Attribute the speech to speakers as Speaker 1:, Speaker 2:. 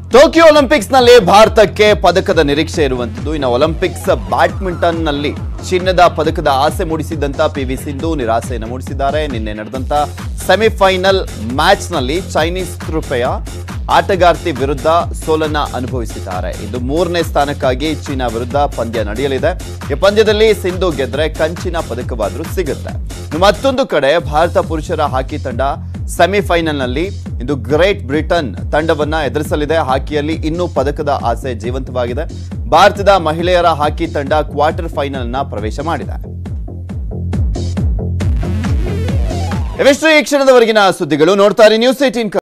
Speaker 1: Tokyo Olympics ನಲ್ಲಿ ಭಾರತಕ್ಕೆ ಪದಕದ ನಿರೀಕ್ಷೆ ಇರುವಂತದ್ದು ಇನ್ನು ಒಲಿಂಪಿಕ್ಸ್ ಬ್ಯಾಡ್ಮಿಂಟನ್ ನಲ್ಲಿ ಚಿನ್ನದ ಪದಕದ ಆಸೆ ಮೂಡಿಸಿದ್ದಂತ ಪಿ ವಿ ಸಿಂಧು ನಿರಾಸೆಯನ್ನು ಮೂಡಿಸಿದ್ದಾರೆ ನಿನ್ನೆ ನಡೆದಂತ ಸೆಮಿಫೈನಲ್ ಮ್ಯಾಚ್ ನಲ್ಲಿ ಚೈನೀಸ್ ಕೃಪೆಯ ಆಟಗಾರ್ತಿ ವಿರುದ್ಧ ಸೋಲನ್ನ ಅನುಭವಿಸಿದ್ದಾರೆ ಇದು ಮೂರನೇ ಸ್ಥಾನಕ್ಕಾಗಿ ಚೀನಾ ವಿರುದ್ಧ ಪಂದ್ಯ ನಡೆಯಲಿದೆ ಈ ಪಂದ್ಯದಲ್ಲಿ ಸಿಂಧು ಗೆದ್ರೆ ಕಂಚಿನ ಪದಕವಾದ್ರೂ ಸಿಗುತ್ತೆ ಇನ್ನು ಮತ್ತೊಂದು ಕಡೆ ಭಾರತ ಪುರುಷರ ಹಾಕಿ ತಂಡ ಸೆಮಿಫೈನಲ್ನಲ್ಲಿ ಇಂದು ಗ್ರೇಟ್ ಬ್ರಿಟನ್ ತಂಡವನ್ನ ಎದುರಿಸಲಿದೆ ಹಾಕಿಯಲ್ಲಿ ಇನ್ನೂ ಪದಕದ ಆಸೆ ಜೀವಂತವಾಗಿದೆ ಭಾರತದ ಮಹಿಳೆಯರ ಹಾಕಿ ತಂಡ ಕ್ವಾರ್ಟರ್ ಫೈನಲ್ನ ಪ್ರವೇಶ ಮಾಡಿದೆ ಇವೆಷ್ಟು ಈ ಕ್ಷಣದವರೆಗಿನ ಸುದ್ದಿಗಳು ನೋಡ್ತಾರೆ ನ್ಯೂಸ್ ಏಟೀನ್